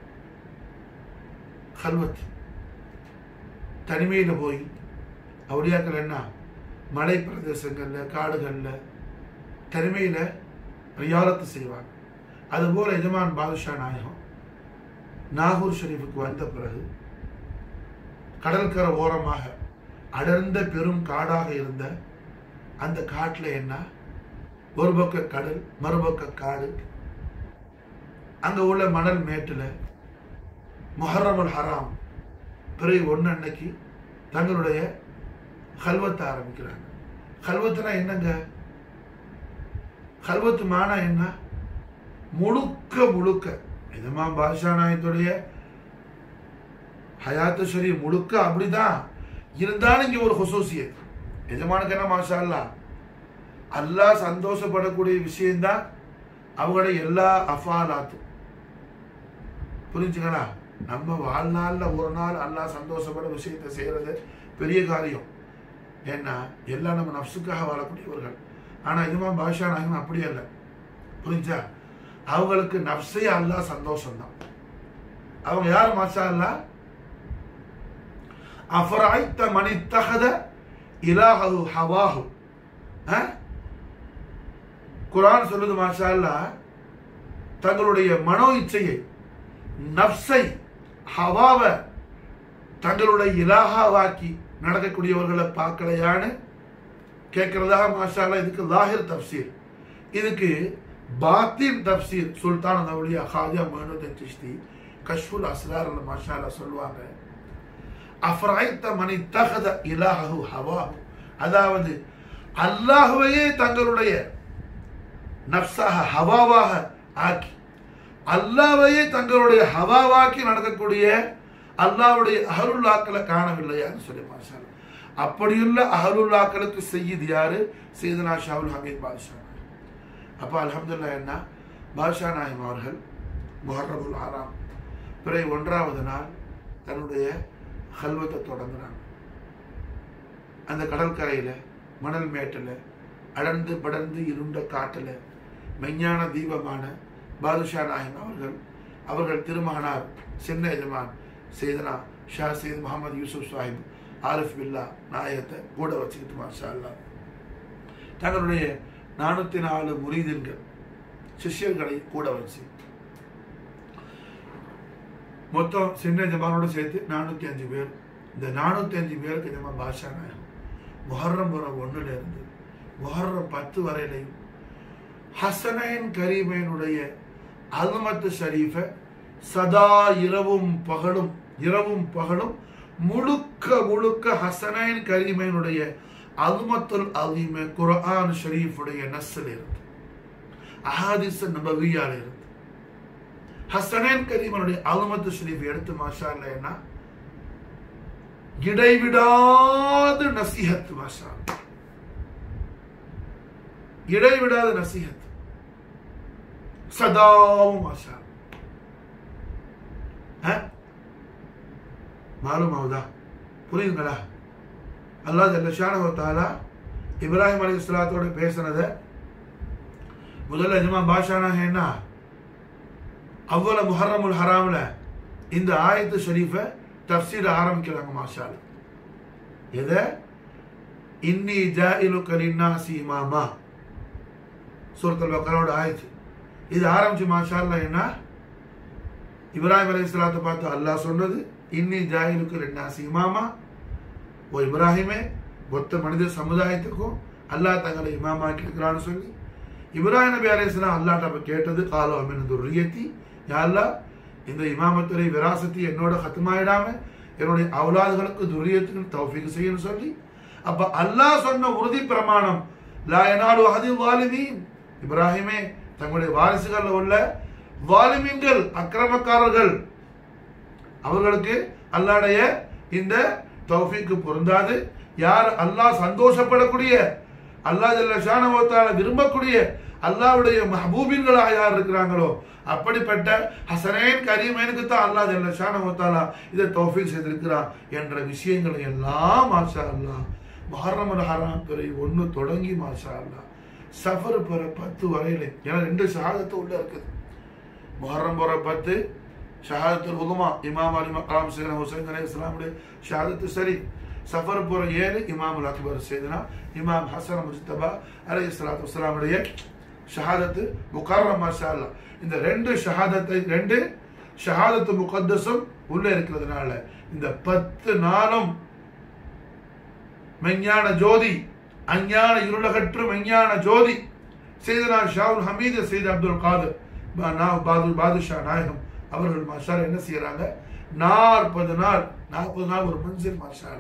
Speaker 1: ஹல்வத் தனிமையில் போய் அவளியாக்கள் என்ன மலை பிரதேசங்களில் காடுகளில் தனிமையில் ரியாலத்து செய்வாங்க அதுபோல் எஜமான் பாதுஷா நாயகம் நாகூர் ஷெரீஃபுக்கு வந்த பிறகு கடற்கரை ஓரமாக அடர்ந்த பெரும் காடாக இருந்த அந்த காட்டுல என்ன ஒரு பக்க கடல் மறுபக்க காடு அங்க உள்ள மணல் மேட்டுல முஹர்ரமுல் ஹராம் பிறை ஒன்று அன்னைக்கு தங்களுடைய ஹல்வத்தை ஆரம்பிக்கிறாங்க ஹல்வத்துனா என்னங்க ஹல்வத்து மானா என்ன முழுக்க முழுக்க இதமா பாஷா நாயத்துடைய ஹயாத்து ஷரி முழுக்க அப்படிதான் இருந்தாலும் இங்க ஒரு ஹுசூசியத் எஜமானுக்கு என்ன மாஷா அல்லா அல்லாஹ் சந்தோஷப்படக்கூடிய விஷயம்தான் அவங்களுடைய எல்லா அஃபாலாத்தும் புரிஞ்சுங்களா நம்ம வாழ்நாள்ல ஒரு நாள் அல்லாஹ் சந்தோஷப்பட விஷயத்தை செய்யறது பெரிய காரியம் ஏன்னா எல்லாம் நம்ம நப்சுக்காக வாழக்கூடியவர்கள் ஆனா இதுமா பாஷா நாயகம் அப்படி அல்ல புரிஞ்சா அவங்களுக்கு நப்சே அல்லாஹ் சந்தோஷம்தான் அவங்க யார் மாஷா அல்லாஹ் அஃபராய்த்த மனித்தகத இலாஹு ஹவாஹு அஹ்? குர்ஆன் சொல்லுது மாஷா அல்லாஹ் தங்களுடைய மனோ இச்சையை நப்சை ஹவாவை தங்களுடைய இலாகாவாக்கி நடக்கக்கூடியவர்களை பார்க்கலையான்னு கேட்கறதாக மாஷா அல்லாஹ் இதுக்கு லாஹிர் தப்சீர் இதுக்கு பாத்தின் தப்சீர் சுல்தான் அவளியா ஹாஜா மஹனுதன் சிஷ்தி கஷ்புல் அஸ்ரார் மாஷா அல்லாஹ் சொல்லுவாங்க அஃப்ராய்த்த மணி தகத இலாஹு ஹவாஹு அதாவது அல்லாஹுவையே தங்களுடைய நப்சாக ஹவாவாக ஆக்கி அல்லாவையே தங்களுடைய ஹவாவாக்கி நடக்கக்கூடிய அல்லாவுடைய அஹலுல்லாக்களை காணவில்லையான்னு சொல்லி மாஷா அல்லாஹ். அப்படியுள்ள அஹலுல்லாக்களுக்கு செய்யுது யாரு சீதனா ஷாவுல் ஹமீத் பாதுஷா அப்போ அல்ஹம்துலில்லாஹ் என்ன பாதுஷா நாயம் அவர்கள் முஹர்ரபுல் ஆறாம் பிறை ஒன்றாவது நாள் தன்னுடைய ஹல்வத்தை தொடங்குறாங்க அந்த கடற்கரையில் மணல் மேட்டில் அடர்ந்து படர்ந்து இருண்ட காட்டில் மெஞ்ஞான தீபமான பாதுஷா நாயகம் அவர்கள் அவர்கள் திருமகனார் சின்ன எஜமான் சேதனா ஷா சையத் முகமது யூசுப் சாஹிப் ஆரிஃப் பில்லா நாயகத்தை கூட வச்சுக்கிட்டு மாஷா அல்லாஹ் தங்களுடைய நானூற்றி நாலு முரீதின்கள் சிஷ்யர்களை கூட வச்சு மொத்தம் சின்ன ஜமானோட சேர்த்து நானூற்றி அஞ்சு பேர் இந்த நானூற்றி அஞ்சு பேருக்கு ஜமா பாஷா நாயகம் முஹர்ரம் வரம் ஒன்றுல இருந்து முஹர்ரம் பத்து வரையிலையும் ஹசனைன் கரீமையினுடைய அல்மத்து ஷரீஃபை சதா இரவும் பகலும் இரவும் பகலும் முழுக்க முழுக்க ஹசனைன் கரீமையினுடைய அல்மத்துல் அலீம குர்ஆன் ஷரீஃபுடைய நஸ்ஸில் இருந்து அஹாதிஸ் நபவியால இருந்து ஹசனேன் கரீமனுடைய அலுமத்து ஷரீஃப் எடுத்து மாஷா இல்லைன்னா இடைவிடாத நசிஹத் மாஷா அல்லாஹ். இடைவிடாத நசிஹத் சதாவும் மாஷா மாலும் ஆகுதா புரியுதுங்களா அல்லாஹ் ஜல்லஷானஹு தஆலா இப்ராஹிம் அலைஹிஸ்ஸலாத்தோட பேசினதை முதல்ல எஜமா பாஷானா என்ன அவ்வள முஹர்ரமுல் ஹராம்ல இந்த ஆயத்து ஷரீஃபை தப்சீர் ஆரம்பிக்கிறாங்க மாஷால் எதை இன்னி ஜாயிலு கலின்னாசி இமாமா சூரத்துல் பக்கரோட ஆயத்து இது ஆரம்பிச்சு மாஷால்ல என்ன இப்ராஹிம் அலைஹிஸ்ஸலாத்தை பார்த்து அல்லாஹ் சொன்னது இன்னி ஜாயிலுக்கு ரெண்டாசி இமாமா ஓ இப்ராஹிமே மொத்த மனித சமுதாயத்துக்கும் அல்லாஹ் தங்களை இமாமாக்கி இருக்கிறான்னு சொல்லி இப்ராஹிம் நபி அலைஹிஸ்ஸலாம் அல்லாஹ் அப்ப கேட்டது காலோ அமின் துர்ரியத்தி யா அல்லாஹ் இந்த இமாமத்துறை விராசத்தி என்னோட ஹத்துமாயிடாம என்னுடைய அவுலாதுகளுக்கு துரியத்துக்கு தௌஃபீக் செய்யணும்னு சொல்லி அப்ப அல்லாஹ் சொன்ன உறுதி பிரமாணம் லா யனாலு அஹதில் வாலிமீன் இப்ராஹிமே தங்களுடைய வாரிசுகள் உள்ள வாலிமீன்கள் அக்கிரமக்காரர்கள் அவர்களுக்கு அல்லாடைய இந்த தௌஃபீக்கு பொருந்தாது யார் அல்லாஹ் சந்தோஷப்படக்கூடிய அல்லாஹ் ஜல்ல ஷானவத்தால விரும்பக்கூடிய அல்லாஹ்வுடைய மஹபூபின்களாக யார் இருக்கிறாங்களோ அப்படிப்பட்ட ஹசனேன் கரீமேனுக்கு தான் அல்லாஹ் ஜல்ல ஷானவத்தாலா இதை தௌஃபீக் செய்திருக்கிறான் என்ற விஷயங்களை எல்லாம் மாஷா அல்லாஹ் முஹர்ரம் ஹராம் பிறை ஒன்று தொடங்கி மாஷா அல்லாஹ் சஃபர் பிற பத்து வரையில ஏன்னா ரெண்டு ஷஹாதத்து உள்ள இருக்குது முஹர்ரம் பிற பத்து ஷஹாதத்துல் உதுமா இமாம் அலி மக்லாம் சைதனா ஹுசைன் அலி இஸ்லாமுடைய ஷஹாதத்து சரி சஃபர் போற ஏழு இமாமுல் அக்பர் செய்தனா இமாம் ஹசன் முஜ்தபா அலி இஸ்லாத்து வஸ்லாமுடைய ஷஹாதத்து முகர்ரம் மாஷா அல்லாஹ் இந்த ரெண்டு ஷஹாதத்தை ரெண்டு ஷஹாதத்து முகத்தஸும் உள்ள இருக்கிறதுனால இந்த பத்து நாளும் மெஞ்ஞான ஜோதி அஞ்ஞான இருளகற்று மெஞ்ஞான ஜோதி செய்தனா ஷாவுல் ஹமீது செய்த அப்துல் காதர் பா- நா- பாது பாதுஷா நாயகம் அவர்கள் மாஷால் என்ன செய்யறாங்க நாற்பது நாள் நாற்பது நாள் ஒரு மன்சில் மாஷால்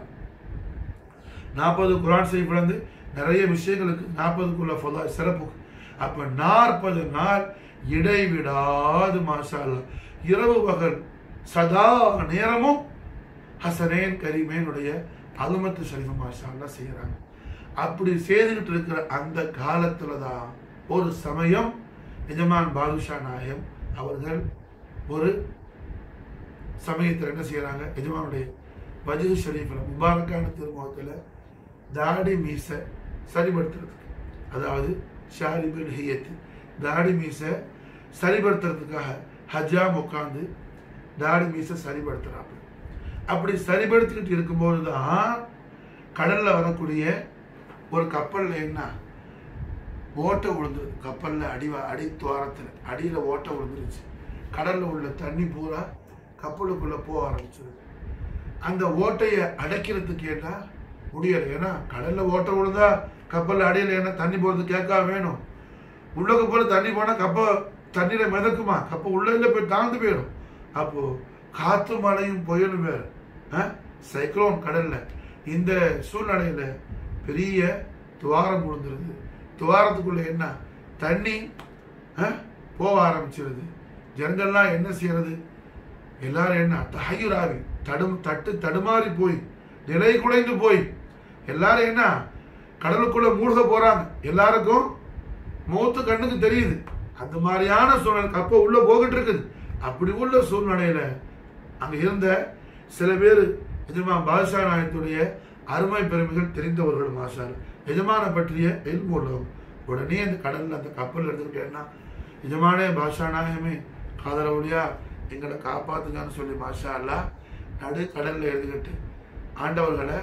Speaker 1: நாற்பது குரான் ஷரீஃப்ல இருந்து நிறைய விஷயங்களுக்கு நாற்பதுக்குள்ள ஃபலா சிறப்பு அப்ப நாற்பது நாள் இடைவிடாது மாஷா அல்லாஹ் இரவு பகல் சதா நேரமும் ஹசனேன் கரீமேனுடைய அலுமத்து ஷரீஃப் மாஷா அல்லாஹ் செய்யறாங்க அப்படி செய்துகிட்டு இருக்கிற அந்த காலத்துல தான் ஒரு சமயம் எஜமான் பாதுஷா நாயகம் அவர்கள் ஒரு சமயத்தில் என்ன செய்யறாங்க எஜமானுடைய வஜிது ஷரீஃபில் முபாரக்கான திருமுகத்தில் தாடி மீசை சரிபடுத்துறதுக்கு அதாவது ஷாரிபின் ஹியத்து தாடி மீசை சரிபடுத்துறதுக்காக ஹஜாம் உட்காந்து தாடி மீசை சரிபடுத்துறாங்க அப்படி சரிபடுத்திக்கிட்டு இருக்கும்போது தான் கடல்ல வரக்கூடிய ஒரு கப்பல்ல என்ன ஓட்டை விழுந்துருது கப்பல்ல அடி அடி துவாரத்தில் அடியில ஓட்டை விழுந்துருச்சு கடல்ல உள்ள தண்ணி பூரா கப்பலுக்குள்ள போக ஆரம்பிச்சிருது அந்த ஓட்டையை அடைக்கிறதுக்கு என்ன முடியல ஏன்னா கடல்ல ஓட்டை விழுந்தா கப்பல்ல அடியில என்ன தண்ணி போறது கேட்கா வேணும் உள்ள கப்பல் தண்ணி போனா கப்ப தண்ணியில மிதக்குமா கப்ப உள்ள போய் தாழ்ந்து போயிடும் அப்போ காத்து மழையும் புயலும் வேறு சைக்ளோன் கடல்ல இந்த சூழ்நிலையில பெரிய துவாரம் விழுந்துருது துவாரத்துக்குள்ள என்ன தண்ணி அஹ், போக ஆரம்பிச்சிருது ஜனங்கள்லாம் என்ன செய்யறது எல்லாரும் என்ன தகையுறாவி தடும் தட்டு தடுமாறி போய் நிலை குலைந்து போய் எல்லாரும் என்ன கடலுக்குள்ள மூழ்க போறாங்க எல்லாருக்கும் மூத்து கண்ணுக்கு தெரியுது அந்த மாதிரியான சூழ்நிலை கப்ப உள்ள போகிட்டு இருக்குது அப்படி உள்ள சூழ்நிலையில அங்க இருந்த சில பேர் எஜமான் பாதுஷா நாயகத்துடைய அருமை பெருமைகள் தெரிந்தவர்கள் மாஷால் எஜமான பற்றிய எல்மு உள்ளவங்க உடனே அந்த கடல்ல அந்த கப்பல் எடுத்துக்கிட்டேன்னா எஜமானே பாஷா நாயகமே காதலவுலியா எங்களை காப்பாத்துங்கன்னு சொல்லி மாஷா அல்லா நடு கடல்ல எழுதுகிட்டு ஆண்டவர்களை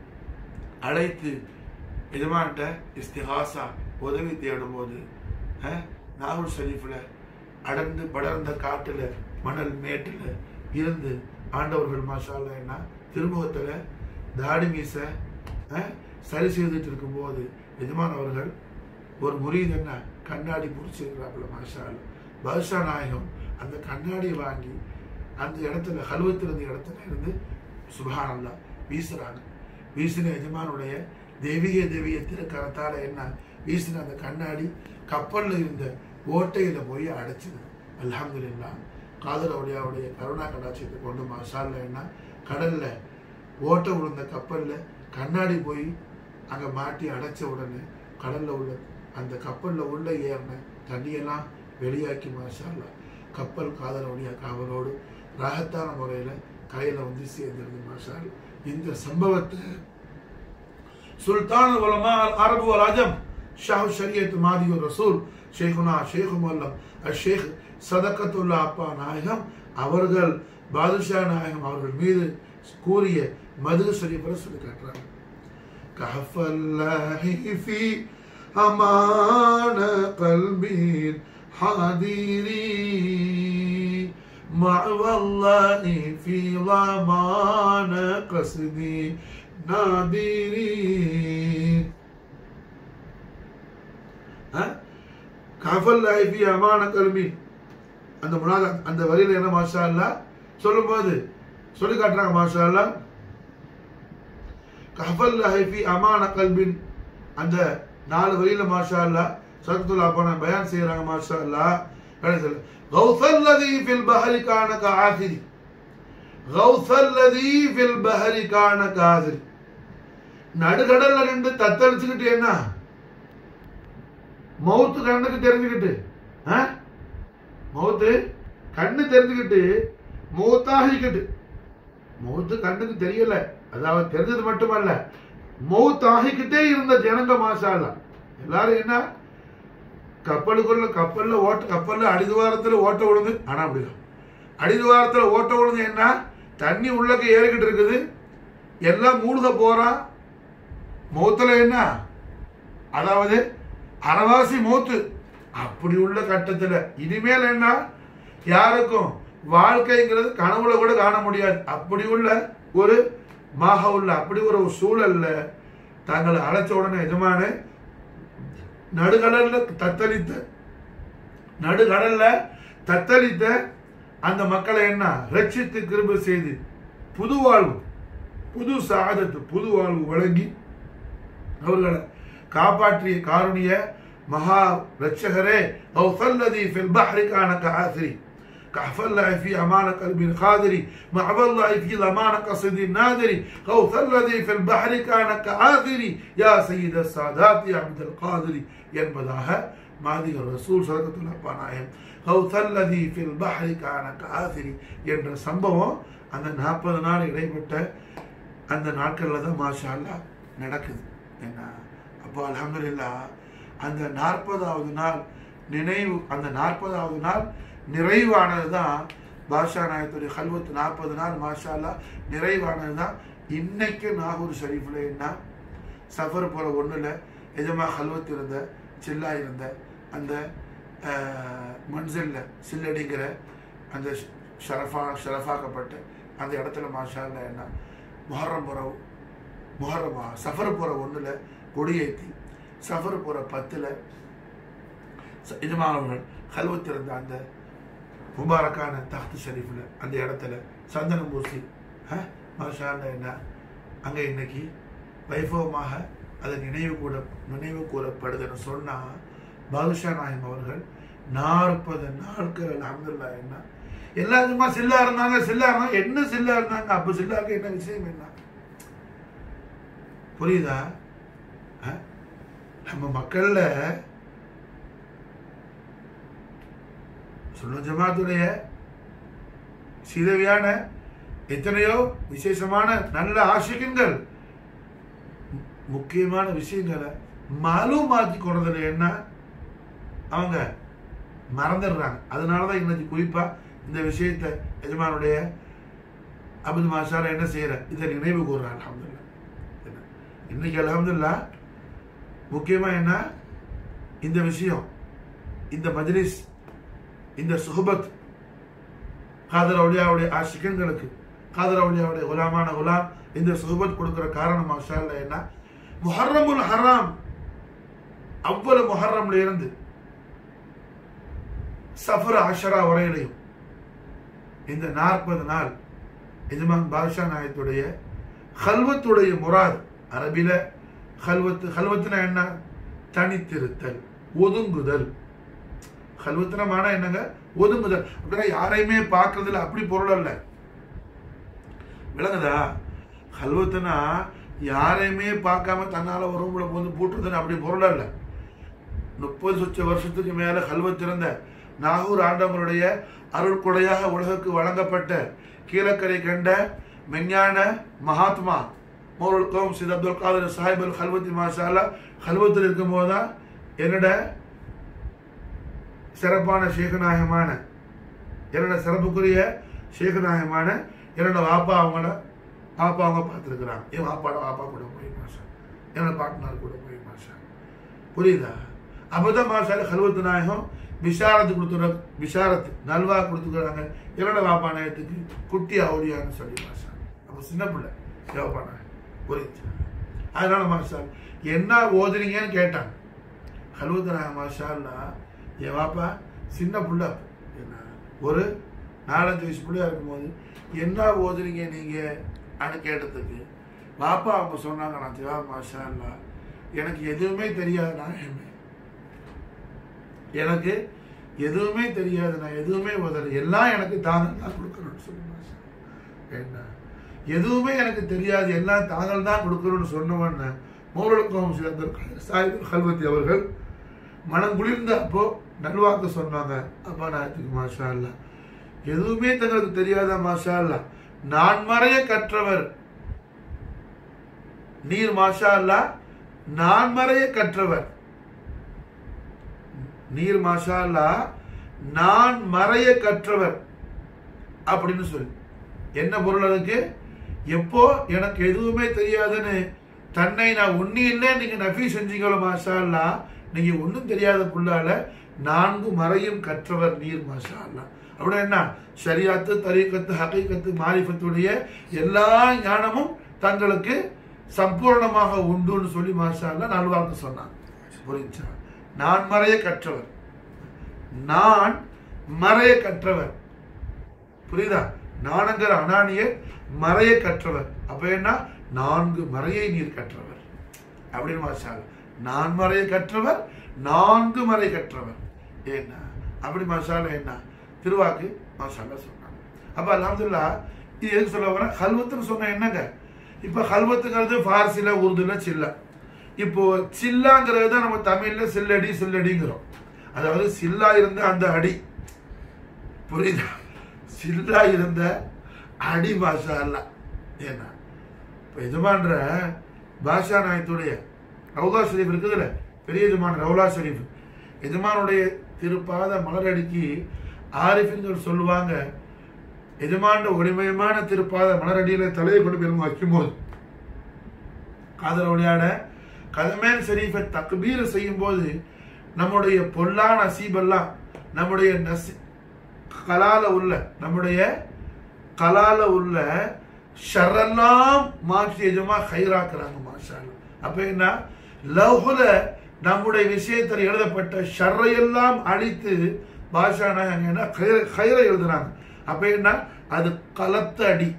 Speaker 1: அழைத்து எஜமான்கிட்ட இஸ்திஹாசா உதவி தேடும்போது அஹ், நாகூர் ஷரீஃபில் அடர்ந்து படர்ந்த காட்டுல மணல் மேட்டுல இருந்து ஆண்டவர்கள் மாஷால்ல என்ன திருமுகத்துல தாடி மீச அஹ், சரி செய்துட்டு இருக்கும்போது எஜமான் அவர்கள் ஒரு முறியது என்ன கண்ணாடி பிடிச்சிருக்கிறாப்புல மாஷால் பாதுஷா நாயகம் அந்த கண்ணாடியை வாங்கி அந்த இடத்துல ஹல்வத்தில் இருந்த இடத்துல இருந்து சுபஹானல்லா வீசுறாங்க வீசின எஜமானுடைய தெய்வீக தெய்வீக திருக்கரத்தால என்ன வீசின அந்த கண்ணாடி கப்பல்ல இருந்த ஓட்டையில போய் அடைச்சிது அல்ஹம்துலில்லாஹ் காதர் அவளியாவுடைய கருணா கடாட்சியத்தை கொண்டு மசாலில் என்ன கடல்ல ஓட்டை விழுந்த கப்பல்ல கண்ணாடி போய் அங்க மாட்டி அடைச்ச உடனே கடல்ல உள்ள அந்த கப்பல்ல உள்ள ஏறின தண்ணியெல்லாம் வெளியாக்கி மாஷால்லா கப்பல் காதல் வழியா காவலோடு ராகத்தான முறையில கரையில வந்து சேர்ந்திருந்த மாஷால் இந்த சம்பவத்தை சுல்தான் உலமா அரபு வல் அஜம் ஷாஹ் ஷரியத் மாதி ரசூல் ஷேகுனா ஷேக் மல்லம் ஷேக் சதக்கத்துல்லா அப்பா நாயகம் அவர்கள் பாதுஷா நாயகம் அவர்கள் மீது கூறிய மது ஷரீஃபில் சொல்லி காட்டுறாங்க كهف الله في أمان قلبي حاضري مع والله في ضمان قصدي نادري ها كهف الله في أمان قلبي அந்த முன்னாடி அந்த வரியில என்ன மாஷா அல்லா சொல்லும்போது சொல்லி காட்டுறாங்க மாஷா அல்லா கஃபல் ஹைஃபி அமான கல்பின் அந்த நாலு வரியில மாஷா அல்லா சரத்துல்லா போன பயான் செய்யறாங்க மாஷா அல்லா கௌசல்லதி ஃபில் பஹரி கான காசிரி கௌசல்லதி ஃபில் பஹரி கான காசிரி நடுக்கடல்ல ரெண்டு தத்தளிச்சுக்கிட்டு என்ன மவுத்து கண்ணுக்கு தெரிஞ்சுக்கிட்டு ஆ? மவுத்து கண்ணு தெரிஞ்சுக்கிட்டு மௌத்தாகிக்கிட்டு மௌத்து கண்ணுக்கு தெரியல அதாவது தெரிஞ்சது மட்டுமல்ல மௌத் ஆகிக்கிட்டே இருந்த ஜனங்க மாசால எல்லாரும் என்ன கப்பலுக்குள்ள கப்பல்ல ஓட்ட கப்பல்ல அடிதுவாரத்துல ஓட்ட விழுந்து ஆனா அப்படிதான் அடிதுவாரத்துல ஓட்ட விழுந்து என்ன தண்ணி உள்ளக்க ஏறிக்கிட்டு இருக்குது எல்லாம் மூழ்க போறான் மௌத்துல என்ன அதாவது அறவாசி மௌத்து அப்படி உள்ள கட்டத்துல இனிமேல் என்ன யாருக்கும் வாழ்க்கைங்கிறது கனவுல கூட காண முடியாது அப்படி உள்ள ஒரு மாக உள்ள அப்படி ஒரு சூழல்ல தங்களை அழைச்ச உடனே எஜமான நடுகடல்ல தத்தளித்த நடுகடல்ல தத்தளித்த அந்த மக்களை என்ன ரட்சித்து கிருப செய்து புது வாழ்வு புது சாதத்து புது வாழ்வு வழங்கி அவர்களை காப்பாற்றிய காருணிய மகா ரட்சகரே கௌசல்லதி ஃபில் பஹ்ரி கான கஆசிரி كعف الله في أمان قلب خادري معب الله في ضمان قصد نادري غوث الذي في البحر كان كعاثري يا سيد السادات يا عبد القادر என்பதாக மாதிகர் ரசூல் சதகத்துல்லா பானாயம் கௌசல்லதி ஃபில் பஹ்ரி கான காசிரி என்ற சம்பவம் அந்த நாற்பது நாள் இடைப்பட்ட அந்த நாட்களில் தான் மாஷா அல்லாஹ் நடக்குது என்ன அப்போ அல்ஹம்துலில்லா அந்த நாற்பதாவது நாள் நினைவு அந்த நாற்பதாவது நாள் நிறைவானது தான் பாஷா நாயத்துடைய கல்வத்து நாற்பது நாள் மாஷா அல்லாஹ் நிறைவானது தான் இன்னைக்கு நாகூர் ஷரீஃபில் என்ன சஃபர் போகிற ஒன்றில் எஜமா கல்வத்து இருந்த சில்லா இருந்த அந்த மன்சில்ல சில்லடிங்கிற அந்த ஷ- ஷரஃபா ஷரஃபாக்கப்பட்ட அந்த இடத்துல மாஷா அல்லாஹ் என்ன முஹர்ரம் புற முஹர்ரமா சஃபர் போகிற ஒன்றில் கொடியேற்றி சஃபர் போகிற பத்தில் எஜமானவர்கள் கல்வத்து இருந்த அந்த முபாரக்கான தஹ்து ஷரீஃபில் அந்த இடத்துல சந்தனம் பூசி ஆ, மாஷா அல்லாஹ் என்ன அங்கே இன்னைக்கு வைபவமாக அதை நினைவு கூட நினைவு கூறப்படுதுன்னு சொன்னால் பாதுஷா நாயம் அவர்கள் நாற்பது நாட்கள் அல்ஹம்துலில்லாஹ் என்ன எல்லாருமா சில்லா இருந்தாங்க சில்லா இருந்தாங்க என்ன சில்லா இருந்தாங்க அப்போ சில்லாக்கு என்ன விஷயம் என்ன புரியுதா ஆ? நம்ம மக்கள்ல சுன்ன ஜமாத்துடைய சீதவியான எத்தனையோ விசேஷமான நல்ல ஆசிரியங்கள் முக்கியமான விஷயங்களை மாலும் மாற்றி கொண்டதுல என்ன அவங்க மறந்துடுறாங்க அதனாலதான் இன்னைக்கு குறிப்பா இந்த விஷயத்தை எஜமானுடைய அபுது மாஷால என்ன செய்யற இதை நினைவு கூறுறாங்க அல்ஹம்துலில்லாஹ் என்ன? இன்னைக்கு அல்ஹம்துலில்லாஹ் முக்கியமா என்ன இந்த விஷயம் இந்த மஜ்லிஸ் இந்த சுஹபத் காதர் அவுலியாவுடைய ஆஷிகன்களுக்கு காதர் அவுலியாவுடைய குலாமான குலாம் இந்த சுஹபத் கொடுக்கிற காரணம் மாஷா அல்லாஹ் என்ன முஹர்ரமுல் ஹராம் அவ்வளவு முஹர்ரம்ல இருந்து சஃபர் அஷரா வரையிலையும் இந்த நாற்பது நாள் எஜமான் பாஷா நாயத்துடைய ஹல்வத்துடைய முராத் அரபில ஹல்வத்து ஹல்வத்துனா என்ன தனித்திருத்தல் ஒதுங்குதல் ஹல்வத்துனா மானா என்னங்க ஒதுங்குதல் அப்படின்னா யாரையுமே பார்க்கறதுல அப்படி பொருள் அல்ல விளங்குதா ஹல்வத்துனா யாரையுமே பார்க்காம தன்னால ஒரு ரூம்ல வந்து பூட்டுறதுன்னு அப்படி பொருள் அல்ல முப்பது சொச்ச வருஷத்துக்கு மேல கல்வத் இருந்த நாகூர் ஆண்டவருடைய அருள்கொடையாக உலகுக்கு வழங்கப்பட்ட கீழக்கரை கண்ட மெஞ்ஞான மகாத்மா மௌருல் கௌம் சித் அப்துல் காதர் சாஹிப் அல் கல்வத்தி மாஷாலா கல்வத்தில் இருக்கும்போது தான் என்னோட சிறப்பான சேகநாயகமான என்னோட சிறப்புக்குரிய சேகநாயகமான என்னோட வாப்பா அவங்கள வாப்பா அவங்க பார்த்துருக்குறாங்க என் வாப்பாட வாப்பா கூட போய் மாஷா என்னோட பாட்னார் கூட போய் மாஷா புரியுதா அப்பதான் மாஷால கல்வத்து நாயகம் பிஷாரத்து கொடுத்துற பிஷாரத்து நல்வா கொடுத்துக்கிறாங்க என்னோட வாப்பா நாயத்துக்கு குட்டி அவுடியான்னு சொல்லி மாஷா அப்போ சின்ன பிள்ளை யோப்பா நாயகம் புரியுது அதனால மாஷா என்ன ஓதுறீங்கன்னு கேட்டாங்க கல்வத்து நாயகம் மாஷால்லா என் வாப்பா சின்ன புள்ள அப்போ. என்ன ஒரு நாலஞ்சு வயசு பிள்ளையா இருக்கும்போது என்ன ஓதுறீங்க நீங்க அனு கேட்டதுக்கு பாப்பா அவங்க சொன்னாங்க நான் திவா மாஷா அல்லா எனக்கு எதுவுமே தெரியாது நான் எனக்கு எதுவுமே தெரியாது நான் எதுவுமே உதறி எல்லாம் எனக்கு தாங்கள் தான் கொடுக்கணும்னு சொல்லி மாஷா அல்லாஹ். என்ன எதுவுமே எனக்கு தெரியாது எல்லாம் தாங்கள் தான் கொடுக்கணும்னு சொன்னவன் மௌரலுக்கும் சிலந்தர் சாஹிப் கல்வத்தி அவர்கள் மனம் குளிர்ந்த அப்போ நல்வாக்கு சொன்னாங்க அப்பா நாயத்துக்கு மாஷா அல்லா எதுவுமே தங்களுக்கு தெரியாத மாஷா அல்லா நான் மறைய கற்றவர் நீர் மாஷா அல்லா நான் மறைய கற்றவர் நீர் மாஷா அல்லா நான் மறைய கற்றவர் அப்படின்னு சொல்லி என்ன பொருள் அதுக்கு எப்போ எனக்கு எதுவுமே தெரியாதுன்னு தன்னை நான் ஒண்ணு இல்லை நீங்க நஃபி செஞ்சீங்களோ மாஷா அல்லா நீங்க ஒன்றும் தெரியாத புள்ளால நான்கு மறையும் கற்றவர் நீர் மாஷா அல்லா அப்படின்னா என்ன ஷரியாத்து தரீக்கத்து ஹகீக்கத்து மாரிஃபத்துடைய எல்லா ஞானமும் தங்களுக்கு சம்பூர்ணமாக உண்டுன்னு சொல்லி மாஷா அல்லா நல்வாழ்ந்து சொன்னாங்க புரிஞ்சா நான் மறைய கற்றவர் நான் மறைய கற்றவர் புரியுதா நானங்கிற அனானிய மறைய கற்றவர் அப்ப என்ன நான்கு மறையை நீர் கற்றவர் அப்படின்னு மாஷா அல்லா. நான் மறைய கற்றவர் நான்கு மறை கற்றவர் என்ன அப்படி மாஷால என்ன திருவாக்கு மாஷால சொன்னாங்க அப்ப அல்ஹம்துலில்லா இது எதுக்கு சொல்ல வரேன் ஹல்வத்துன்னு சொன்ன என்னங்க இப்ப ஹல்வத்துங்கிறது ஃபார்சில உருதுல சில்லா இப்போ சில்லாங்கிறது தான் நம்ம தமிழ்ல சில்லடி சில்லடிங்கிறோம் அதாவது சில்லா இருந்த அந்த அடி புரியுதா சில்லா இருந்த அடி பாஷா அல்ல ஏன்னா இப்போ எஜமான்ற பாஷா நாயத்துடைய ரவுலா ஷரீஃப் இருக்குதுல்ல பெரிய எஜமான் ரவுலா ஷரீஃப் எஜமானுடைய திருப்பாத மலரடிக்கு ஆரிஃபின்கள் சொல்லுவாங்க எஜமான ஒளிமயமான திருப்பாத மலரடியில தலையை கொண்டு போய் வைக்கும்போது காதல் விளையாட கதமேல் ஷரீஃபை தக்பீர் செய்யும் போது நம்முடைய பொல்லா நசீபெல்லாம் நம்முடைய நசி கலால உள்ள நம்முடைய கலால உள்ள ஷரெல்லாம் மாற்றி எஜமா ஹைராக்குறாங்க மாஷா அல்லாஹ். அப்ப என்ன லவ்ஹுல நம்முடைய விஷயத்தில் எழுதப்பட்ட ஷர்ரையெல்லாம் அழித்து பாஷா நாயகம் என்ன ஹைரை எழுதுறாங்க அப்ப என்ன அது கலத்த அடி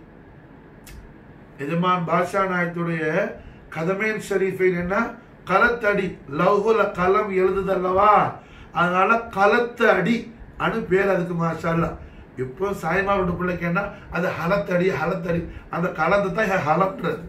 Speaker 1: எஜமான் பாஷா நாயத்துடைய கதமேன் ஷரீஃபின் என்ன கலத்தடி லவ்ஹுல கலம் எழுதுதல்லவா அதனால கலத்த அடி அனு பேர் அதுக்கு மாஷா அல்லாஹ். இப்போ சாய்மாவோட பிள்ளைக்கு என்ன அது ஹலத்தடி ஹலத்தடி அந்த கலந்து தான் ஹலன்றது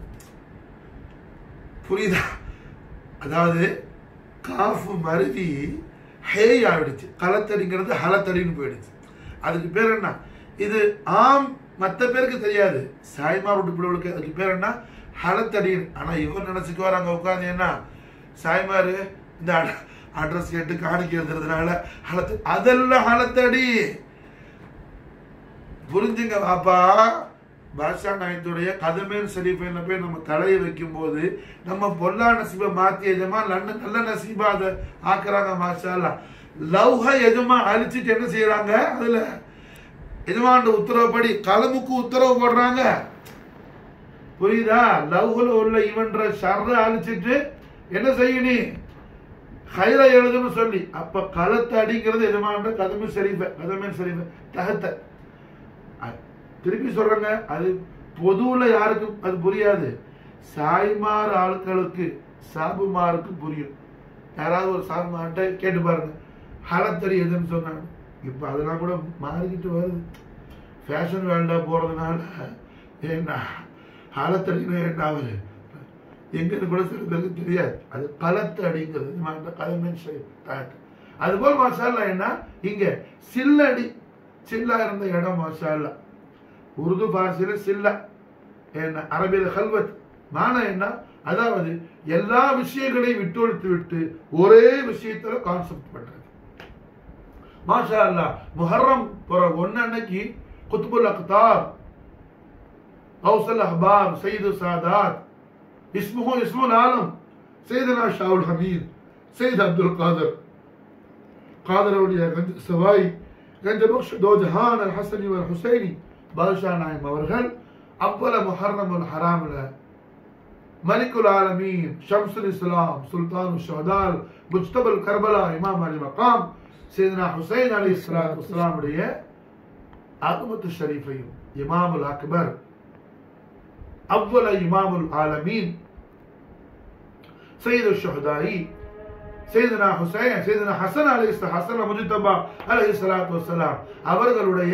Speaker 1: புரியுதா அதாவது காஃபு மருதி ஹேய் ஆயிடுச்சு கலத்தடிங்கிறது ஹலத்தடின்னு போயிடுச்சு அதுக்கு பேர் என்ன இது ஆம் மற்ற பேருக்கு தெரியாது சாய்மா விட்டு பிள்ளைகளுக்கு அதுக்கு பேர் என்ன ஹலத்தடி ஆனா இவர் நினைச்சுக்குவார் அங்க உட்காந்து என்ன சாய்மாரு இந்த அட்ரஸ் கேட்டு காணிக்கை எழுதுறதுனால ஹலத்து அதெல்லாம் ஹலத்தடி புரிஞ்சுங்க பாப்பா பாஷா நாயத்துடைய கதமேல் ஷரீஃபில் போய் நம்ம தலையை வைக்கும் போது நம்ம பொல்லா நசீபை மாத்தி எஜமா நல்ல நல்ல நசீபா அதை ஆக்குறாங்க மாஷா அல்லாஹ். லவ்ஹ எஜமா அழிச்சிட்டு என்ன செய்யறாங்க அதுல எஜமான் உத்தரவுப்படி கலமுக்கு உத்தரவு போடுறாங்க புரியுதா லவ்ஹுல உள்ள இவன்ற ஷர்ர அழிச்சிட்டு என்ன செய்ய நீ ஹைர எழுதுன்னு சொல்லி அப்ப களத்தை அடிங்கிறது எஜமான கதமே ஷரீஃப கதமே ஷரீஃப தகத்தை அ- திருப்பி சொல்றேங்க அது பொதுவுல யாருக்கும் அது புரியாது சாய்மார் ஆட்களுக்கு சாபுமாருக்கு புரியும் யாராவது ஒரு சாபுமார்ட்ட கேட்டு பாருங்க ஹலத்தறி எதுன்னு சொன்னாங்க இப்போ அதெல்லாம் கூட மாறிக்கிட்டு வருது ஃபேஷன் வேல்டா போறதுனால ஏன்னா ஹலத்தறினா என்ன ஆகுது எங்கன்னு கூட சில பேருக்கு தெரியாது அது களத்து அடிங்கிறது கதமே அதுபோல் மாஷால்லா என்ன இங்க சில்லடி சில்லா இருந்த இடம் மாஷால்லா உருது பாஷையில சில்லா என்ன அரபியில் ஹல்வத் மானா என்ன அதாவது எல்லா விஷயங்களையும் விட்டொழித்து விட்டு ஒரே விஷயத்துல கான்செப்ட் பண்றது மாஷா அல்லா முஹர்ரம் புற ஒன்னு அன்னைக்கு குத்துபுல் அக்தார் அவுசல் அஹ்பாப் சையது சாதாத் اسمه اسم العالم سيدنا شاہ الحمید سید عبد القادر قادر اولیاء گنج سوائی گنج بخش دو جہان الحسنی والحسینی بادشاہ نائم அவர்கள் அவ்வள முஹர்ரம் الحرام ல ملك العالمين شمس الاسلام سلطان الشهداء مجتبى الكربلاء امام علي مقام سيدنا حسين عليه الصلاه والسلام உடைய ஆகமத்து ஷரீஃபையும் இமாமுல் அக்பர் அவ்வள இமாமுல் ஆலமீன் سيد الشهداء سيدنا ஹுசைன் سيدنا ஹசன் அலை ஹசன் முஜித்தபா அலை சலாத்து வசலாம் அவர்களுடைய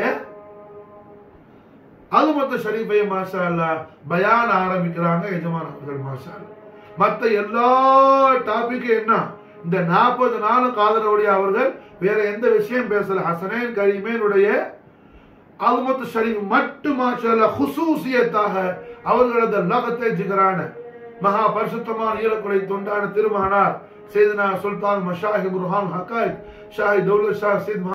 Speaker 1: அலுமத்த ஷரீஃபை மாஷா அல்லா பயான் ஆரம்பிக்கிறாங்க எஜமான் அவர்கள் மாஷா அல்லா. மத்த எல்லா டாபிக்கும் என்ன இந்த நாற்பது நாளும் காதலவுடைய அவர்கள் வேற எந்த விஷயம் பேசல ஹசனேன் கரீமேனுடைய அல்மத்து ஷரீஃப் மட்டும் மாஷா அல்லா ஹுசூசியத்தாக அவர்களது லகத்தை ஜிகரான மகா பரிசுத்தமான ஈழக்குறை தொண்டான திருமகனார் செய்தனா சுல்தான் மஷாஹிப் ருஹான் ஹக்காய் ஷாஹி தௌலத் ஷா சீத்